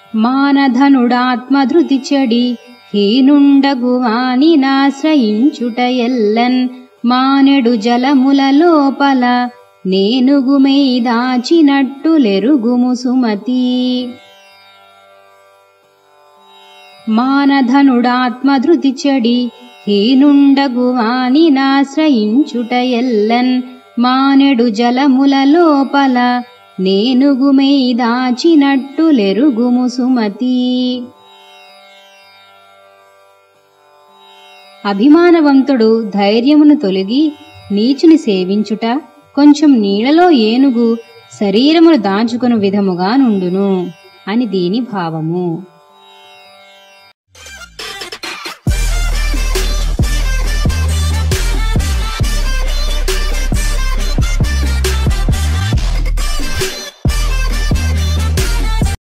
మానధనుడాత్మధృతి చెడి హీనుండగు వానినాశ్రయించుట ఎల్లన్ మానెడు జలముల లోపల నేనుగుమై దాచినట్టులెరుగుము సుమతి మానధనుడాత్మధృతి చెడి హీనుండగు వానినాశ్రయించుట ఎల్లన్ మానెడు జలముల లోపల నేనుగుమై దాచినట్టులెరుగుము సుమతి అభిమానవంతుడు ధైర్యమును తొలగి నీచుని సేవించుట కొంచెం నీళ్లలో ఏనుగు శరీరమును దాచుకుని విధముగా నుండును అని దీని భావము